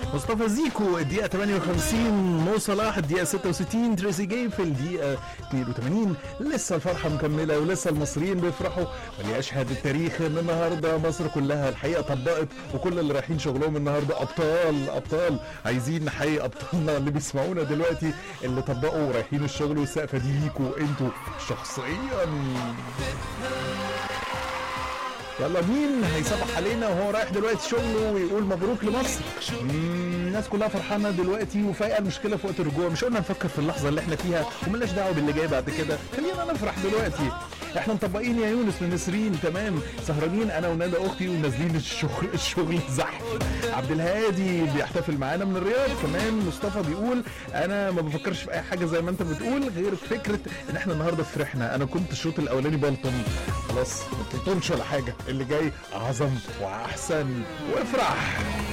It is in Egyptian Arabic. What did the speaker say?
مصطفى زيكو الدقيقة 58 مو صلاح الدقيقة 66 تريسي جاي في الدقيقة 82 لسه الفرحة مكملة ولسه المصريين بيفرحوا وليشهد التاريخ ان النهاردة مصر كلها الحقيقة طبقت وكل اللي رايحين شغلهم النهاردة أبطال أبطال عايزين نحيي أبطالنا اللي بيسمعونا دلوقتي اللي طبقوا ورايحين الشغل والسقفة دي ليكوا انتوا شخصيا يلا مين هيصبح علينا وهو رايح دلوقتي شغله ويقول مبروك لمصر مم، الناس كلها فرحانه دلوقتي وفايقه المشكله في وقت الرجوع مش قلنا نفكر في اللحظه اللي احنا فيها وملناش دعوه باللي جاي بعد كده خلينا نفرح دلوقتي احنا مطبقين يا يونس من نسرين تمام سهرانين انا وندى اختي ونازلين الشغل الشغل زحف عبد الهادي بيحتفل معانا من الرياض كمان مصطفى بيقول انا ما بفكرش في اي حاجه زي ما انت بتقول غير فكره ان احنا النهارده فرحنا انا كنت الشوط الاولاني بلطم خلاص ما تلطمش ولا حاجه اللي جاي اعظم واحسن وافرح